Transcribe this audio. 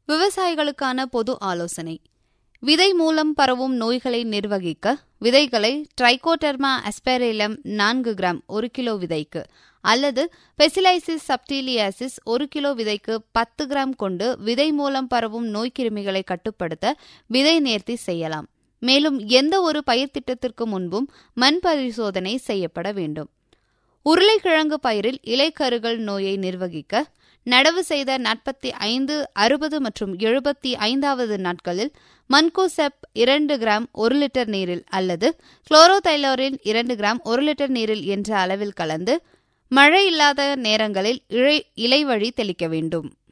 விவசாயிகளுக்கான பொது ஆலோசனை விதை மூலம் பரவும் நோய்களை நிர்வகிக்க விதைகளை ட்ரைகோடெர்மா அஸ்பெரேலம் நான்கு கிராம் ஒரு கிலோ விதைக்கு அல்லது பெசிலைசிஸ் சப்டீலியாசிஸ் ஒரு கிலோ விதைக்கு பத்து கிராம் கொண்டு விதை மூலம் பரவும் நோய்க்கிருமிகளை கட்டுப்படுத்த விதை நேர்த்தி செய்யலாம் மேலும் எந்த ஒரு பயிர் திட்டத்திற்கு முன்பும் மண் பரிசோதனை செய்யப்பட வேண்டும் உருளைக்கிழங்கு பயிரில் இலைக்கருகள் நோயை நிர்வகிக்க நடவு செய்த நாற்பத்தி ஐந்து அறுபது மற்றும் எழுபத்தி ஐந்தாவது நாட்களில் மன்கோசெப் இரண்டு கிராம் ஒரு லிட்டர் நீரில் அல்லது குளோரோதைலோரின் இரண்டு கிராம் ஒரு லிட்டர் நீரில் என்ற அளவில் கலந்து மழை இல்லாத நேரங்களில் இலை இலை வழி தெளிக்க வேண்டும்